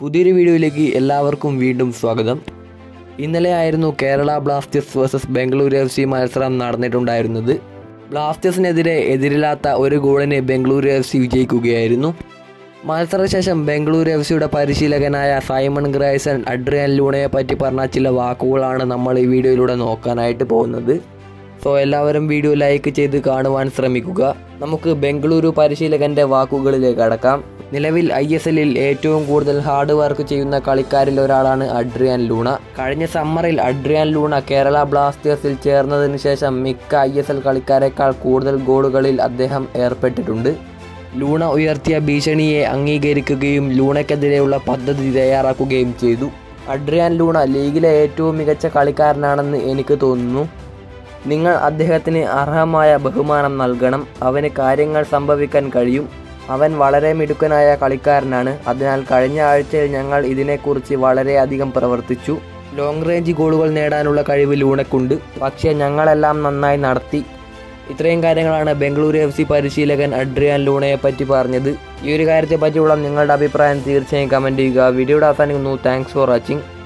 പുതിയൊരു വീഡിയോയിലേക്ക് എല്ലാവർക്കും വീണ്ടും സ്വാഗതം ഇന്നലെ ആയിരുന്നു Kerala Blasters versus Bengaluru F C മത്സരം നടന്നിട്ടുണ്ടായിരുന്നത് ബ്ലാസ്റ്റേഴ്സിനെതിരെ എതിരില്ലാത്ത ഒരു ഗോളിന് ബംഗളൂരു എഫ് സി വിജയിക്കുകയായിരുന്നു മത്സരശേഷം ബംഗളൂരു എഫ് സിയുടെ പരിശീലകനായ സൈമൺ ഗ്രൈസൺ അഡ്രിയൻ ലൂണയെ പറ്റി പറഞ്ഞ ചില വാക്കുകളാണ് നമ്മൾ ഈ വീഡിയോയിലൂടെ നോക്കാനായിട്ട് പോകുന്നത് സോ എല്ലാവരും വീഡിയോ ലൈക്ക് ചെയ്ത് കാണുവാൻ ശ്രമിക്കുക നമുക്ക് ബംഗളൂരു പരിശീലകന്റെ വാക്കുകളിലേക്ക് അടക്കാം നിലവിൽ ഐ എസ് എല്ലിൽ ഏറ്റവും കൂടുതൽ ഹാർഡ് വർക്ക് ചെയ്യുന്ന കളിക്കാരിൽ ഒരാളാണ് അഡ്രിയാൻ ലൂണ കഴിഞ്ഞ സമ്മറിൽ അഡ്രിയാൻ ലൂണ കേരള ബ്ലാസ്റ്റേഴ്സിൽ ചേർന്നതിന് ശേഷം മിക്ക ഐ എസ് എൽ കളിക്കാരെക്കാൾ കൂടുതൽ ഗോളുകളിൽ അദ്ദേഹം ഏർപ്പെട്ടിട്ടുണ്ട് ലൂണ ഉയർത്തിയ ഭീഷണിയെ അംഗീകരിക്കുകയും ലൂണയ്ക്കെതിരെയുള്ള പദ്ധതി തയ്യാറാക്കുകയും ചെയ്തു അഡ്രിയാൻ ലൂണ ലീഗിലെ ഏറ്റവും മികച്ച കളിക്കാരനാണെന്ന് എനിക്ക് തോന്നുന്നു നിങ്ങൾ അദ്ദേഹത്തിന് അർഹമായ ബഹുമാനം നൽകണം അവന് കാര്യങ്ങൾ സംഭവിക്കാൻ കഴിയും അവൻ വളരെ മിടുക്കനായ കളിക്കാരനാണ് അതിനാൽ കഴിഞ്ഞ ആഴ്ചയിൽ ഞങ്ങൾ ഇതിനെക്കുറിച്ച് വളരെയധികം പ്രവർത്തിച്ചു ലോങ് റേഞ്ച് ഗോളുകൾ നേടാനുള്ള കഴിവ് ലൂണക്കുണ്ട് പക്ഷേ ഞങ്ങളെല്ലാം നന്നായി നടത്തി ഇത്രയും കാര്യങ്ങളാണ് ബംഗളൂരു എഫ് സി പരിശീലകൻ അഡ്രിയാൻ ലൂണയെ പറ്റി പറഞ്ഞത് ഈ ഒരു കാര്യത്തെ പറ്റിയുള്ള നിങ്ങളുടെ അഭിപ്രായം തീർച്ചയായും കമൻറ്റ് ചെയ്യുക വീഡിയോയുടെ അവസാനിക്കുന്നു താങ്ക്സ് ഫോർ വാച്ചിങ്